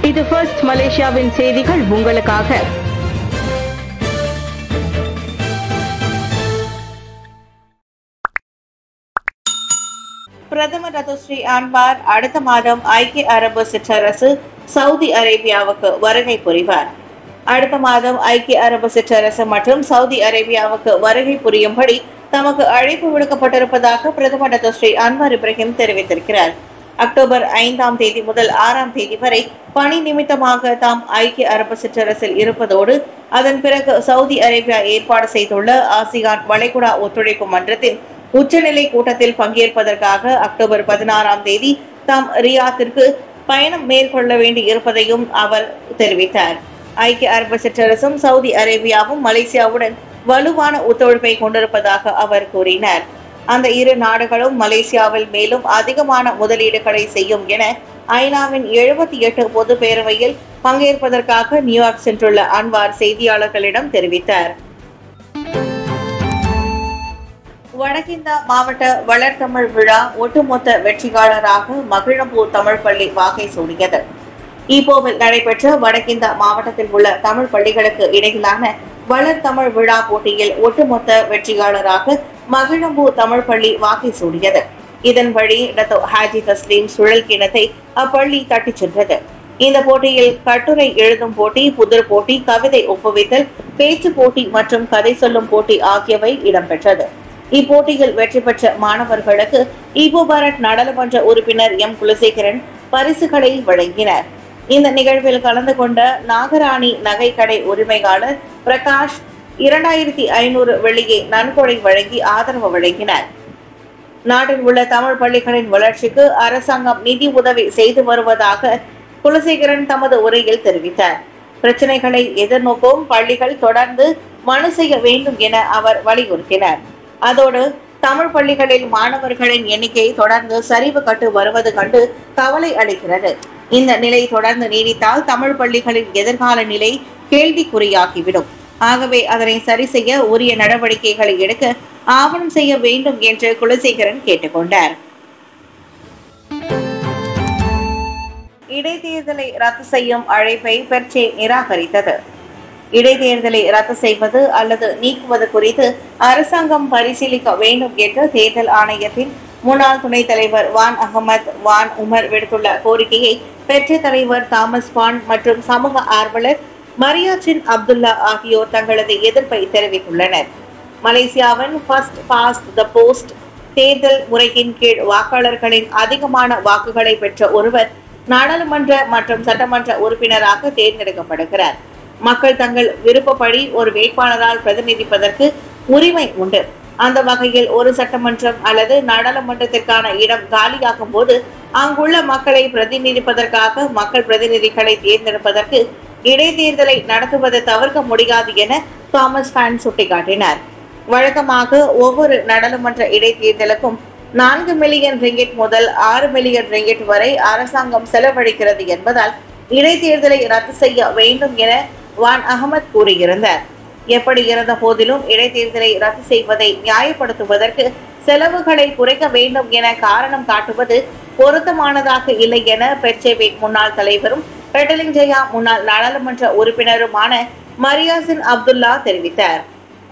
இது ஃபர்ஸ்ட் மலேசியாவின் செய்திகள் உங்களுக்காக பிரதமர் ரத்துஸ்ரீ அன்வார் அடுத்த மாதம் ஐக்கிய அரபு சிற்றரசு சவுதி அரேபியாவுக்கு வருகை புரிவார் அடுத்த மாதம் ஐக்கிய அரபு சிற்றரசு மற்றும் சவுதி அரேபியாவுக்கு வருகை புரியும்படி தமக்கு அழைப்பு விடுக்கப்பட்டிருப்பதாக பிரதமர் ரத்துஸ்ரீ அன்வார் இப்ராஹிம் தெரிவித்திருக்கிறார் அக்டோபர் ஐந்தாம் தேதி முதல் ஆறாம் தேதி வரை பணி நிமித்தமாக தாம் ஐக்கிய அரபு சிற்றரசில் இருப்பதோடு அதன் பிறகு சவுதி அரேபியா ஏற்பாடு செய்துள்ள ஆசியான் வளைகுடா ஒத்துழைப்பு மன்றத்தின் உச்சநிலை கூட்டத்தில் பங்கேற்பதற்காக அக்டோபர் பதினாறாம் தேதி தாம் ரியாத்திற்கு பயணம் மேற்கொள்ள வேண்டி இருப்பதையும் அவர் தெரிவித்தார் ஐக்கிய அரபு சிற்றரசும் சவுதி அரேபியாவும் மலேசியாவுடன் வலுவான ஒத்துழைப்பை கொண்டிருப்பதாக அவர் கூறினார் அந்த இரு நாடுகளும் மலேசியாவில் மேலும் அதிகமான முதலீடுகளை செய்யும் என ஐநாவின் எழுபத்தி எட்டு பொது பேரவையில் பங்கேற்பதற்காக நியூயார்க் சென்றுள்ள அன்வார் செய்தியாளர்களிடம் தெரிவித்தார் வடகிந்தா மாவட்ட வளர்தமிழ் விழா ஒட்டுமொத்த வெற்றியாளராக மகிழம்பூர் தமிழ் பள்ளி வாகை சூடியது ஈப்போவில் நடைபெற்ற வடகிந்தா மாவட்டத்தில் உள்ள தமிழ் பள்ளிகளுக்கு இடையிலான வளர் தமிழ் விழா போட்டியில் ஒட்டுமொத்த வெற்றியாளராக மகிழம்பூர் தமிழ் பள்ளி வாகை சூடியது இதன்படி டத்தோ ஹாஜி தஸ்லீம் சுழல் கிணத்தை அப்பள்ளி தட்டிச் சென்றது இந்த போட்டியில் கட்டுரை எழுதும் போட்டி புதிர் போட்டி கவிதை ஒப்புவித்தல் பேச்சு போட்டி மற்றும் கதை சொல்லும் போட்டி ஆகியவை இடம்பெற்றது இப்போட்டியில் வெற்றி பெற்ற மாணவர்களுக்கு ஈபோ பாரத் நாடாளுமன்ற உறுப்பினர் எம் குலசேகரன் பரிசுகளை வழங்கினர் இந்த நிகழ்வில் கலந்து கொண்ட நாகராணி நகைக்கடை உரிமையாளர் பிரகாஷ் இரண்டாயிரத்தி ஐநூறு வெள்ளியை நன்கொடை வழங்கி ஆதரவு வழங்கினார் நாட்டில் உள்ள தமிழ் பள்ளிகளின் வளர்ச்சிக்கு அரசாங்கம் நிதி உதவி செய்து வருவதாக குலசேகரன் தமது உரையில் தெரிவித்தார் பிரச்சனைகளை எதிர்நோக்கும் பள்ளிகள் தொடர்ந்து மனு செய்ய வேண்டும் என அவர் வலியுறுத்தினார் அதோடு தமிழ் பள்ளிகளில் மாணவர்களின் எண்ணிக்கை தொடர்ந்து சரிவு கட்டு வருவது கண்டு கவலை அளிக்கிறது இந்த நிலை தொடர்ந்து நீடித்தால் தமிழ் பள்ளிகளின் எதிர்கால நிலை கேள்விக்குறியாகிவிடும் ஆகவே அதனை சரி செய்ய உரிய நடவடிக்கைகளை எடுக்க ஆவணம் செய்ய வேண்டும் என்று குலசேகரன் கேட்டுக்கொண்டார் இடைத்தேர்தலை ரத்து செய்யும் அழைப்பை பெர்ச்சே நிராகரித்தது இடைத்தேர்தலை ரத்து செய்வது அல்லது நீக்குவது குறித்து அரசாங்கம் பரிசீலிக்க வேண்டும் என்று தேர்தல் ஆணையத்தின் முன்னாள் துணைத் தலைவர் வான் அகமது வான் உமர் விடுத்துள்ள கோரிக்கையை பெற்ற தலைவர் தாமஸ் வான் மற்றும் சமூக ஆர்வலர் மரியாச்சின் அப்துல்லா ஆகியோர் தங்களது எதிர்ப்பை தெரிவித்துள்ளனர் மலேசியாவின் ஃபர்ஸ்ட் பாஸ்ட் த போஸ்ட் தேர்தல் முறையின் கீழ் வாக்காளர்களின் அதிகமான வாக்குகளை பெற்ற ஒருவர் நாடாளுமன்ற மற்றும் சட்டமன்ற உறுப்பினராக தேர்ந்தெடுக்கப்படுகிறார் மக்கள் தங்கள் விருப்பப்படி ஒரு வேட்பாளரால் பிரதிநிதிப்பதற்கு உரிமை உண்டு அந்த வகையில் ஒரு சட்டமன்றம் அல்லது நாடாளுமன்றத்திற்கான இடம் காலியாகும் போது அங்குள்ள மக்களை பிரதிநிதிப்பதற்காக மக்கள் பிரதிநிதிகளை தேர்ந்தெடுப்பதற்கு இடைத்தேர்தலை நடத்துவதை தவிர்க்க முடியாது என தாமஸ் ஃபேன் சுட்டிக்காட்டினார் வழக்கமாக ஒவ்வொரு நாடாளுமன்ற இடைத்தேர்தலுக்கும் நான்கு மில்லியன் ரிங்கிட் முதல் ஆறு மில்லியன் ரிங்கிட் வரை அரசாங்கம் செலவழிக்கிறது என்பதால் இடைத்தேர்தலை ரத்து செய்ய வேண்டும் என வான் அகமது கூறியிருந்தார் எப்படி இருந்த போதிலும் இடைத்தேர்தலை ரத்து செய்வதை நியாயப்படுத்துவதற்கு செலவுகளை குறைக்க வேண்டும் என காரணம் காட்டுவது பொருத்தமானதாக இல்லை என பெர்ச்சேவேக் முன்னாள் தலைவரும் பெட்டலிங் ஜெயா முன்னாள் நாடாளுமன்ற உறுப்பினருமான மரியாசின் அப்துல்லா தெரிவித்தார்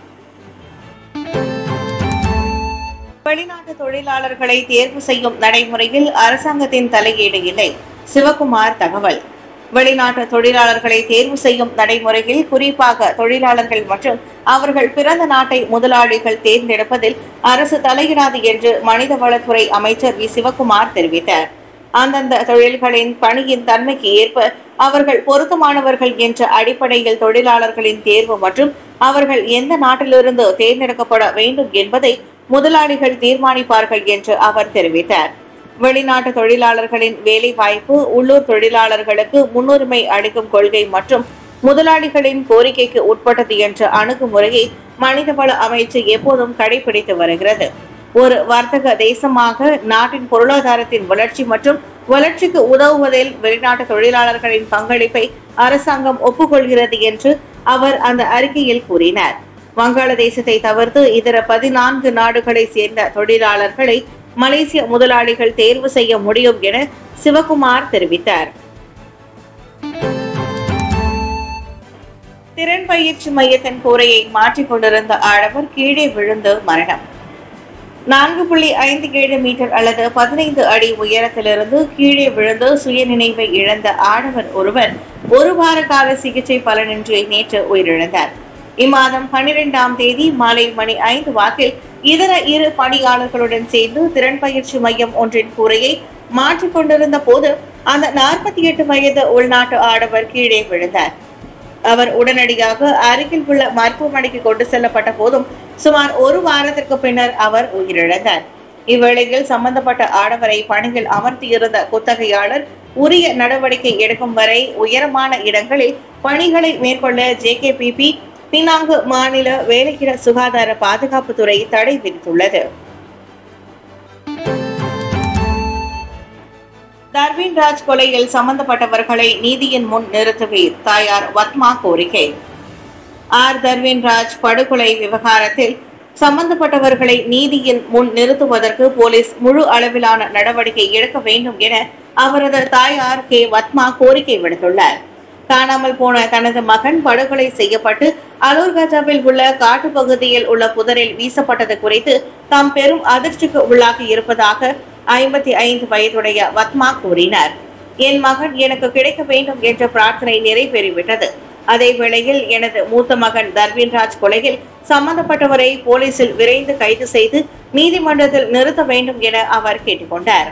வெளிநாட்டு தொழிலாளர்களை தேர்வு செய்யும் நடைமுறையில் அரசாங்கத்தின் தலையீடு இல்லை சிவகுமார் தகவல் வெளிநாட்டு தொழிலாளர்களை தேர்வு செய்யும் நடைமுறையில் குறிப்பாக தொழிலாளர்கள் மற்றும் அவர்கள் பிறந்த நாட்டை முதலாளிகள் தேர்ந்தெடுப்பதில் அரசு தலையிடாது என்று மனிதவளத்துறை அமைச்சர் வி சிவகுமார் தெரிவித்தார் அந்தந்த தொழில்களின் பணியின் தன்மைக்கு ஏற்ப அவர்கள் பொருத்தமானவர்கள் என்ற அடிப்படையில் தொழிலாளர்களின் தேர்வு மற்றும் அவர்கள் எந்த நாட்டிலிருந்து தேர்ந்தெடுக்கப்பட வேண்டும் என்பதை முதலாளிகள் தீர்மானிப்பார்கள் என்று அவர் தெரிவித்தார் வெளிநாட்டு தொழிலாளர்களின் வேலை வாய்ப்பு உள்ளூர் தொழிலாளர்களுக்கு முன்னுரிமை அளிக்கும் கொள்கை மற்றும் முதலாளிகளின் கோரிக்கைக்கு உட்பட்டது என்ற அணுகுமுறையை மனிதவள அமைச்சு எப்போதும் கடைபிடித்து வருகிறது ஒரு வர்த்தக தேசமாக நாட்டின் பொருளாதாரத்தின் வளர்ச்சி மற்றும் வளர்ச்சிக்கு உதவுவதில் வெளிநாட்டு தொழிலாளர்களின் பங்களிப்பை அரசாங்கம் ஒப்புக்கொள்கிறது என்று அவர் அந்த அறிக்கையில் கூறினார் வங்காளதேசத்தை தவிர்த்து இதர பதினான்கு நாடுகளை சேர்ந்த தொழிலாளர்களை மலேசிய முதலாளிகள் தேர்வு செய்ய முடியும் என சிவகுமார் தெரிவித்தார் திறன் பயிற்சி மையத்தின் கூரையை மாற்றிக் கொண்டிருந்த ஆடவர் கீழே விழுந்து மரணம் நான்கு புள்ளி ஐந்து ஏழு மீட்டர் அல்லது பதினைந்து அடி உயரத்திலிருந்து கீழே விழுந்து சுயநினைவை இழந்த ஆடவர் ஒருவர் ஒரு வார கால சிகிச்சை பலனின்றி நேற்று உயிரிழந்தார் இம்மாதம் பன்னிரெண்டாம் தேதி மாலை மணி ஐந்து வாக்கில் இதர இரு பணியாளர்களுடன் சேர்ந்து திறன் பயிற்சி மையம் ஒன்றின் கூரையை மாற்றிக் கொண்டிருந்த போது அந்த நாற்பத்தி எட்டு வயது உள்நாட்டு ஆடவர் கீழே விழுந்தார் அவர் உடனடியாக அருகில் உள்ள மருத்துவமனைக்கு கொண்டு செல்லப்பட்ட போதும் சுமார் ஒரு வாரத்திற்கு பின்னர் அவர் உயிரிழந்தார் இவ்வேளையில் சம்பந்தப்பட்ட ஆடவரை பணியில் அமர்த்தியிருந்த குத்தகையாளர் உரிய நடவடிக்கை எடுக்கும் வரை உயரமான இடங்களில் பணிகளை மேற்கொள்ள ஜேகேபிபி பினாங்கு மாநில வேலையிட சுகாதார பாதுகாப்புத்துறை தடை விதித்துள்ளது தர்வீன் ராஜ் கொலையில் சம்பந்தப்பட்டவர்களை நீதியின் முன் நிறுத்துவீர் தாயார் வத்மா கோரிக்கை ஆர் தர்வீன் ராஜ் படுகொலை விவகாரத்தில் சம்பந்தப்பட்டவர்களை நீதியின் முன் நிறுத்துவதற்கு போலீஸ் முழு அளவிலான நடவடிக்கை எடுக்க வேண்டும் என அவரது தாயார் கே வத்மா கோரிக்கை விடுத்துள்ளார் காணாமல் போன தனது மகன் படுகொலை செய்யப்பட்டு அலூர்கஜாவில் உள்ள காட்டுப்பகுதியில் உள்ள புதரில் வீசப்பட்டது குறித்து தாம் பெரும் அதிர்ச்சிக்கு உள்ளாகி இருப்பதாக ஐம்பத்தி ஐந்து வயதுடைய வத்மா கூறினார் என் மகன் எனக்கு கிடைக்க வேண்டும் என்ற பிரார்த்தனை நிறைவேறிவிட்டது அதே வேளையில் எனது மூத்த மகன் தர்வீன்ராஜ் கொலையில் சம்பந்தப்பட்டவரை போலீசில் விரைந்து கைது செய்து நீதிமன்றத்தில் நிறுத்த வேண்டும் என அவர் கேட்டுக்கொண்டார்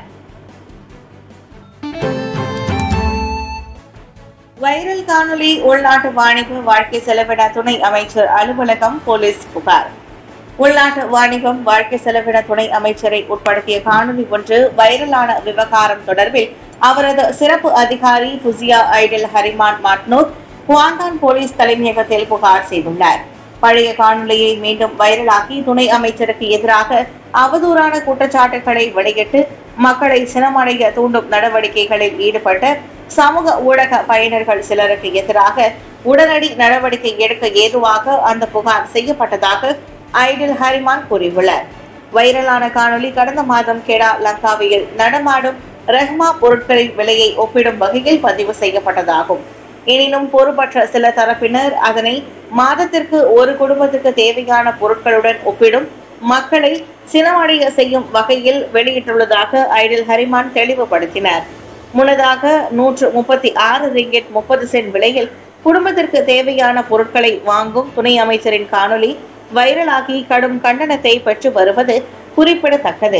வைரல் காணொலி உள்நாட்டு வாணிப வாழ்க்கை செலவின துணை அமைச்சர் அலுவலகம் போலீஸ் புகார் உள்நாட்டு வாணிபம் வாழ்க்கை செலவின துணை அமைச்சரை உட்படுத்திய காணொலி ஒன்று வைரலான விவகாரம் தொடர்பில் அவரது சிறப்பு அதிகாரி ஃபுசியா ஐடில் ஹரிமான் மாட்னோர் குவாந்தான் போலீஸ் தலைமையகத்தில் புகார் செய்துள்ளார் பழைய காணொலியை மீண்டும் வைரலாக்கி துணை அமைச்சருக்கு எதிராக அவதூறான குற்றச்சாட்டுகளை வெளியிட்டு மக்களை சினமடைய தூண்டும் நடவடிக்கைகளில் ஈடுபட்ட சமூக ஊடக பயனர்கள் சிலருக்கு எதிராக உடனடி நடவடிக்கை எடுக்க ஏதுவாக அந்த புகார் செய்யப்பட்டதாக ஐடில் ஹரிமான் கூறியுள்ளார் வைரலான காணொளி கடந்த மாதம் கெடா லங்காவியில் நடமாடும் ரஹ்மா பொருட்களின் விலையை ஒப்பிடும் வகையில் பதிவு செய்யப்பட்டதாகும் எனினும் பொறுப்பற்ற சில தரப்பினர் அதனை மாதத்திற்கு ஒரு குடும்பத்துக்கு தேவையான பொருட்களுடன் ஒப்பிடும் மக்களை சினமடைய செய்யும் வகையில் வெளியிட்டுள்ளதாக ஐடில் ஹரிமான் தெளிவுபடுத்தினார் முன்னதாக நூற்று முப்பத்தி ஆறு ரிங்கெட் முப்பது சென்ட் விலையில் குடும்பத்திற்கு தேவையான பொருட்களை வாங்கும் துணை அமைச்சரின் காணொளி வைரலாகி கடும் கண்டனத்தை பெற்று வருவது குறிப்பிடத்தக்கது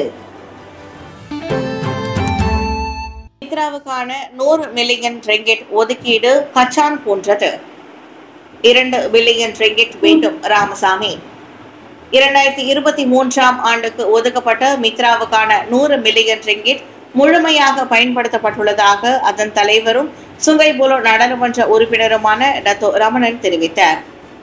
மித்ராவுக்கான நூறு மில்லியன் ரிங்கெட் ஒதுக்கீடு கச்சான் போன்றது இரண்டு பில்லியன் ரிங்கெட் வேண்டும் ராமசாமி இரண்டாயிரத்தி இருபத்தி மூன்றாம் ஆண்டுக்கு ஒதுக்கப்பட்ட மித்ராவுக்கான நூறு மில்லியன் ரிங்கிட் முழுமையாக பயன்படுத்தப்பட்டுள்ளதாக அதன் தலைவரும் சுங்கைபுலோ நாடாளுமன்ற உறுப்பினருமான டத்தோ ரமணன் தெரிவித்தார்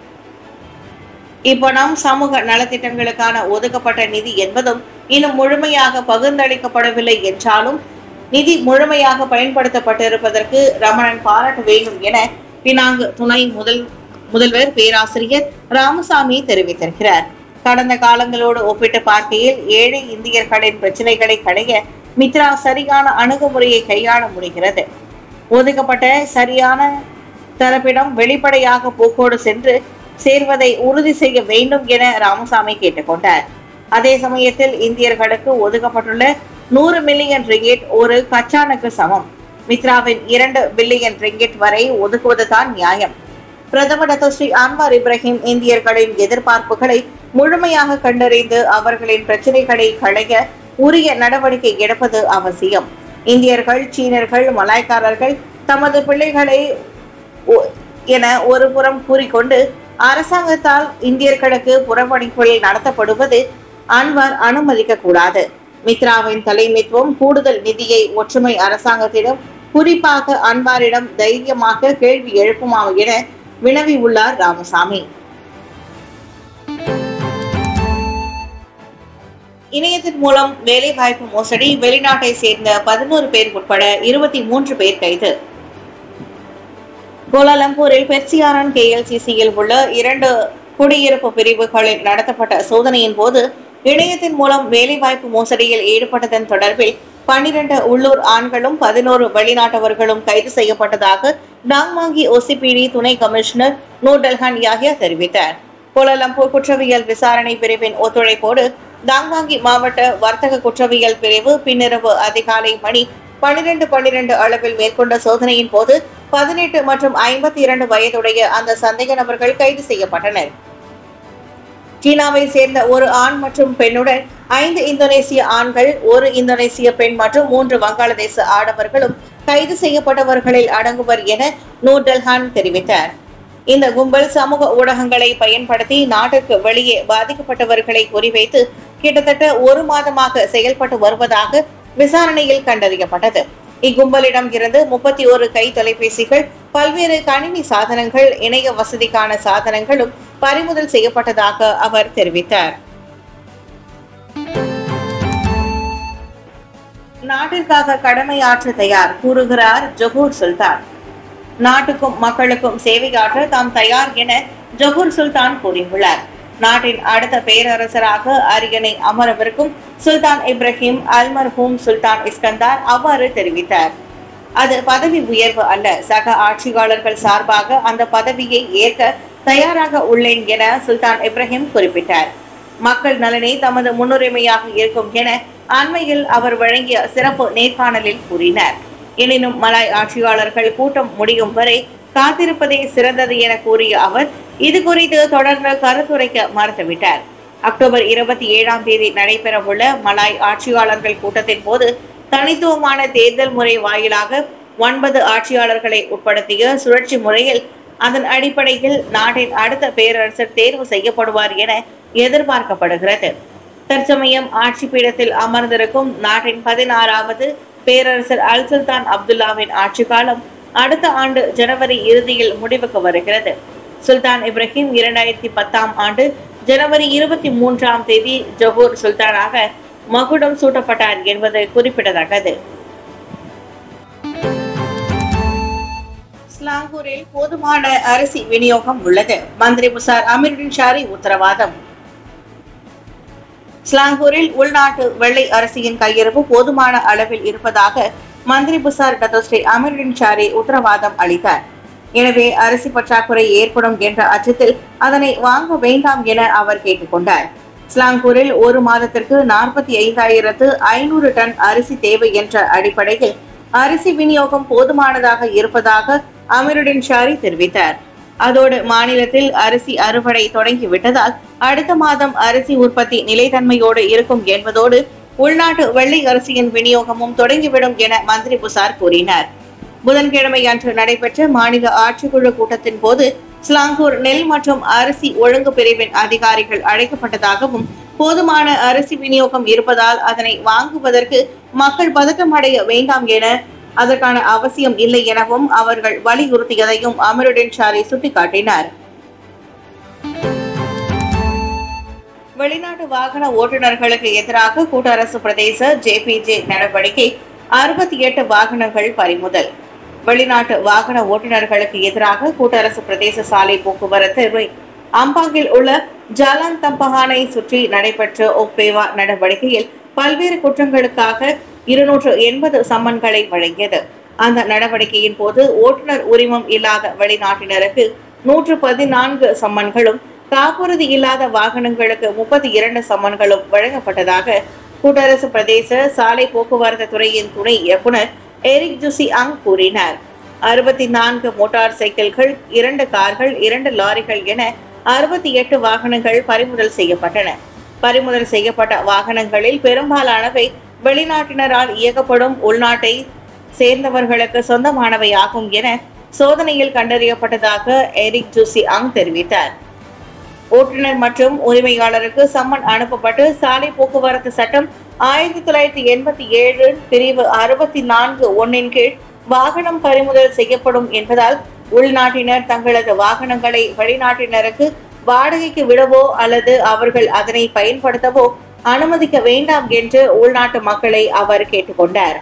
இப்பணம் சமூக நலத்திட்டங்களுக்கான ஒதுக்கப்பட்ட நிதி என்பதும் இன்னும் முழுமையாக பகிர்ந்தளிக்கப்படவில்லை என்றாலும் நிதி முழுமையாக பயன்படுத்தப்பட்டிருப்பதற்கு ரமணன் பாராட்ட வேண்டும் என பினாங்கு துணை முதல் முதல்வர் பேராசிரியர் ராமசாமி தெரிவித்திருக்கிறார் கடந்த காலங்களோடு ஒப்பிட்டு பார்க்கையில் ஏழை இந்தியர்களின் பிரச்சனைகளை களைய மித்ரா சரியான அணுகுமுறையை கையாள முடிகிறது ஒதுக்கப்பட்ட சரியான தரப்பிடம் வெளிப்படையாக போக்கோடு சென்று சேர்வதை உறுதி செய்ய வேண்டும் என ராமசாமி கேட்டுக்கொண்டார் அதே சமயத்தில் இந்தியர்களுக்கு ஒதுக்கப்பட்டுள்ள நூறு மில்லியன் ரிங்கெட் ஒரு கச்சானுக்கு சமம் மித்ராவின் இரண்டு பில்லியன் ரிங்கெட் வரை ஒதுக்குவதுதான் நியாயம் பிரதமர் டாக்டர் ஸ்ரீ அன்வார் இப்ராஹிம் இந்தியர்களின் எதிர்பார்ப்புகளை முழுமையாக கண்டறிந்து அவர்களின் பிரச்சனைகளை களைய உரிய நடவடிக்கை எடுப்பது அவசியம் இந்தியர்கள் சீனர்கள் மலாய்க்காரர்கள் தமது பிள்ளைகளை ஒ- என ஒரு புறம் கூறிக்கொண்டு அரசாங்கத்தால் இந்தியர்களுக்கு புறப்பணிப்புகள் நடத்தப்படுவது அன்வார் அனுமதிக்க கூடாது மித்ராவின் தலைமைத்துவம் கூடுதல் நிதியை ஒற்றுமை அரசாங்கத்திடம் குறிப்பாக அன்வாரிடம் தைரியமாக கேள்வி எழுப்புமா என வினவி உள்ளார் ராமசாமி இணையத்தின் மூலம் வேலைவாய்ப்பு மோசடி வெளிநாட்டை சேர்ந்த பதினோரு பேர் உட்பட இருபத்தி மூன்று பேர் கைது கோலாலம்பூரில் பெர்சியாரன் கேஎல்சிசியில் உள்ள இரண்டு குடியிருப்பு பிரிவுகளில் நடத்தப்பட்ட சோதனையின் போது இணையத்தின் மூலம் வேலைவாய்ப்பு மோசடியில் ஈடுபட்டதன் தொடர்பில் பன்னிரண்டு உள்ளூர் ஆண்களும் பதினோரு வெளிநாட்டவர்களும் கைது செய்யப்பட்டதாக டாங்மாங்கி ஓசிபிடி துணை கமிஷனர் நூர்டல்ஹான் யாஹியா தெரிவித்தார் கோலாலம்பூர் குற்றவியல் விசாரணை பிரிவின் ஒத்துழைப்போடு தாங்வாங்கி மாவட்ட வர்த்தக குற்றவியல் பிரிவு பின்னிரவு அதிகாலை மணி பனிரெண்டு பன்னிரண்டு அளவில் மேற்கொண்ட சோதனையின் போது பதினெட்டு மற்றும் ஐம்பத்தி இரண்டு வயதுடைய அந்த சந்தேக நபர்கள் கைது செய்யப்பட்டனர் சீனாவை சேர்ந்த ஒரு ஆண் மற்றும் பெண்ணுடன் ஐந்து இந்தோனேசிய ஆண்கள் ஒரு இந்தோனேசிய பெண் மற்றும் மூன்று வங்காளதேச ஆடவர்களும் கைது செய்யப்பட்டவர்களில் அடங்குவர் என நூர்டல்ஹான் தெரிவித்தார் இந்த கும்பல் சமூக ஊடகங்களை பயன்படுத்தி நாட்டிற்கு வெளியே பாதிக்கப்பட்டவர்களை குறிவைத்து கிட்டத்தட்ட ஒரு மாதமாக செயல்பட்டு வருவதாக விசாரணையில் கண்டறியப்பட்டது இக்கும்பலிடம் இருந்து முப்பத்தி ஒரு கை தொலைபேசிகள் பல்வேறு கணினி சாதனங்கள் இணைய வசதிக்கான சாதனங்களும் பறிமுதல் செய்யப்பட்டதாக அவர் தெரிவித்தார் நாட்டிற்காக கடமையாற்ற தயார் கூறுகிறார் ஜொகூர் சுல்தான் நாட்டுக்கும் மக்களுக்கும் சேவையாற்ற தாம் தயார் என ஜொகூர் சுல்தான் கூறியுள்ளார் நாட்டின் அடுத்த பேரரசராக அரியணை அமரவிருக்கும் சுல்தான் இப்ராஹிம் அல்மர்ஹூம் சுல்தான் இஸ்கந்தார் அவ்வாறு தெரிவித்தார் அது பதவி உயர்வு அல்ல சக ஆட்சியாளர்கள் சார்பாக அந்த பதவியை ஏற்க தயாராக உள்ளேன் என சுல்தான் இப்ராஹிம் குறிப்பிட்டார் மக்கள் நலனே தமது முன்னுரிமையாக இருக்கும் என அண்மையில் அவர் வழங்கிய சிறப்பு நேர்காணலில் கூறினார் எனினும் மலாய் ஆட்சியாளர்கள் கூட்டம் முடியும் வரை காத்திருப்பதே சிறந்தது என கூறிய அவர் இது குறித்து தொடர்ந்து கருத்துரைக்க மறுத்துவிட்டார் அக்டோபர் இருபத்தி ஏழாம் தேதி நடைபெறவுள்ள மலாய் ஆட்சியாளர்கள் கூட்டத்தின் போது தனித்துவமான தேர்தல் முறை வாயிலாக ஒன்பது ஆட்சியாளர்களை உட்படுத்திய சுழற்சி முறையில் அதன் அடிப்படையில் நாட்டின் அடுத்த பேரரசர் தேர்வு செய்யப்படுவார் என எதிர்பார்க்கப்படுகிறது தற்சமயம் ஆட்சி பீடத்தில் அமர்ந்திருக்கும் நாட்டின் பதினாறாவது பேரரசர் அல் சுல்தான் அப்துல்லாவின் ஆட்சி காலம் அடுத்த ஆண்டு ஜனவரி இறுதியில் முடிவுக்கு வருகிறது சுல்தான் இப்ராஹிம் இரண்டாயிரத்தி பத்தாம் ஆண்டு ஜனவரி இருபத்தி மூன்றாம் தேதி ஜொஹூர் சுல்தானாக மகுடம் சூட்டப்பட்டார் என்பது குறிப்பிடத்தக்கது ஸ்லாங்கூரில் போதுமான அரிசி விநியோகம் உள்ளது மந்திரி புசார் அமீருddin ஷாரி உத்தரவாதம் ஸ்லாங்கூரில் உள்நாட்டு வெள்ளை அரிசியின் கையிருப்பு போதுமான அளவில் இருப்பதாக மந்திரி புசார் டத்தோஸ்ரீ அமீருddin ஷாரி உத்தரவாதம் அளித்தார் எனவே அரிசி பற்றாக்குறை ஏற்படும் என்ற அச்சத்தில் அதனை வாங்க வேண்டாம் என அவர் கேட்டுக்கொண்டார் ஸ்லாங்கூரில் ஒரு மாதத்திற்கு நாற்பத்தி ஐந்தாயிரத்து ஐநூறு டன் அரிசி தேவை என்ற அடிப்படையில் அரிசி விநியோகம் போதுமானதாக இருப்பதாக அமீருddin ஷாரி தெரிவித்தார் அதோடு மாநிலத்தில் அரிசி அறுவடை தொடங்கிவிட்டதால் அடுத்த மாதம் அரிசி உற்பத்தி நிலைத்தன்மையோடு இருக்கும் என்பதோடு உள்நாட்டு வெள்ளை அரிசியின் விநியோகமும் தொடங்கிவிடும் என மந்திரி புசார் கூறினார் புதன்கிழமை அன்று நடைபெற்ற மாநில ஆட்சிக்குழு கூட்டத்தின் போது ஸ்லாங்கூர் நெல் மற்றும் அரிசி ஒழுங்கு பிரிவின் அதிகாரிகள் அழைக்கப்பட்டதாகவும் போதுமான அரிசி விநியோகம் இருப்பதால் அதனை வாங்குவதற்கு மக்கள் பதட்டமடைய வேண்டாம் என அதற்கான அவசியம் இல்லை எனவும் அவர்கள் வலியுறுத்தியதையும் அமருடன் ஷாரி சுட்டிக்காட்டினார் வெளிநாட்டு வாகன ஓட்டுநர்களுக்கு எதிராக கூட்டரசு பிரதேச ஜேபிஜே நடவடிக்கை அறுபத்தி எட்டு வாகனங்கள் பறிமுதல் வெளிநாட்டு வாகன ஓட்டுநர்களுக்கு எதிராக கூட்டரசு பிரதேச சாலை போக்குவரத்து துறை அம்பாங்கில் உள்ள ஜாலான் தம்பஹானை சுற்றி நடைபெற்ற ஒப்பேவா நடவடிக்கையில் பல்வேறு குற்றங்களுக்காக இருநூற்று எண்பது சம்மன்களை வழங்கியது அந்த நடவடிக்கையின் போது ஓட்டுநர் உரிமம் இல்லாத வெளிநாட்டினருக்கு நூற்று பதினான்கு சம்மன்களும் காப்புறுதி இல்லாத வாகனங்களுக்கு முப்பத்தி இரண்டு சம்மன்களும் வழங்கப்பட்டதாக கூட்டரசு பிரதேச சாலை போக்குவரத்து துறையின் துணை இயக்குனர் எரிக் ஜுசி அங் கூறினார் அறுபத்தி நான்கு மோட்டார் சைக்கிள்கள் இரண்டு கார்கள் இரண்டு லாரிகள் என அறுபத்தி எட்டு வாகனங்கள் பறிமுதல் செய்யப்பட்டன பறிமுதல் செய்யப்பட்ட வாகனங்களில் பெரும்பாலானவை வெளிநாட்டினரால் இயக்கப்படும் உள்நாட்டை சேர்ந்தவர்களுக்கு சொந்தமானவையாகும் என சோதனையில் கண்டறியப்பட்டதாக எரிக் ஜூசி அங் தெரிவித்தார் ஓட்டுநர் மற்றும் உரிமையாளருக்கு சம்மன் அனுப்பப்பட்டு சாலை போக்குவரத்து சட்டம் ஆயிரத்தி தொள்ளாயிரத்தி எண்பத்தி ஏழு பிரிவு அறுபத்தி நான்கு ஒன்னின் கீழ் வாகனம் பறிமுதல் செய்யப்படும் என்பதால் உள்நாட்டினர் தங்களது வாகனங்களை வெளிநாட்டினருக்கு வாடகைக்கு விடவோ அல்லது அவர்கள் அதனை பயன்படுத்தவோ அனுமதிக்க வேண்டாம் என்று உள்நாட்டு மக்களை அவர் கேட்டுக்கொண்டார்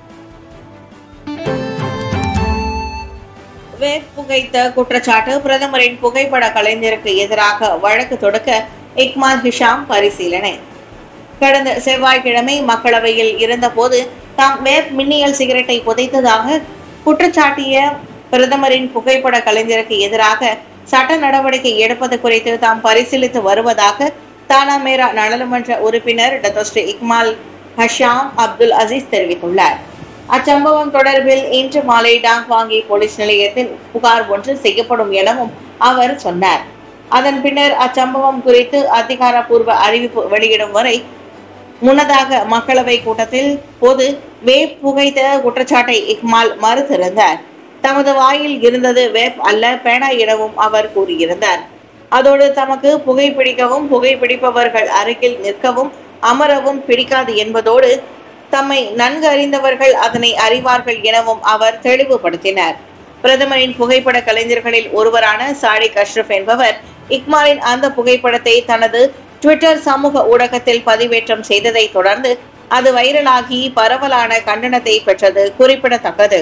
வேப் புகைத்த குற்றச்சாட்டு பிரதமரின் புகைப்பட கலைஞருக்கு எதிராக வழக்கு தொடுக்க இக்மால் ஹிஷாம் பரிசீலனை கடந்த செவ்வாய்க்கிழமை மக்களவையில் இருந்தபோது தாம் வேப் மின்னியல் சிகரெட்டை புதைத்ததாக குற்றச்சாட்டிய பிரதமரின் புகைப்பட கலைஞருக்கு எதிராக சட்ட நடவடிக்கை எடுப்பது குறித்து தாம் பரிசீலித்து வருவதாக தானா மேரா நாடாளுமன்ற உறுப்பினர் Datuk Seri Ikmal Hisham Abdul Aziz தெரிவித்துள்ளார் அச்சம்பவம் தொடர்பில் இன்று மாலை டாங் வாங்கி போலீஸ் நிலையத்தில் புகார் ஒன்று செய்யப்படும் எனவும் அவர் சொன்னார் அதன் பின்னர் அச்சம்பவம் குறித்து அதிகாரப்பூர்வ அறிவிப்பு வெளியிடும் வரை முன்னதாக மக்களவை கூட்டத்தில் பொது வேப் புகைத்த குற்றச்சாட்டை இக்மால் மறுத்திருந்தார் தமது வாயில் இருந்தது வேப் அல்ல பேனா எனவும் அவர் கூறியிருந்தார் அதோடு தமக்கு புகைப்பிடிக்கவும் புகைப்பிடிப்பவர்கள் அருகில் நிற்கவும் அமரவும் பிடிக்காது என்பதோடு தம்மை நன்கு அறிந்தவர்கள் அதனை அறிவார்கள் எனவும் அவர் தெளிவுபடுத்தினார் பிரதமரின் புகைப்பட கலைஞர்களில் ஒருவரான சாடிக் அஷ்ரப் என்பவர் இக்மாலின் அந்த புகைப்படத்தை தனது ட்விட்டர் சமூக ஊடகத்தில் பதிவேற்றம் செய்ததை தொடர்ந்து அது வைரலாகி பரவலான கண்டனத்தை பெற்றது குறிப்பிடத்தக்கது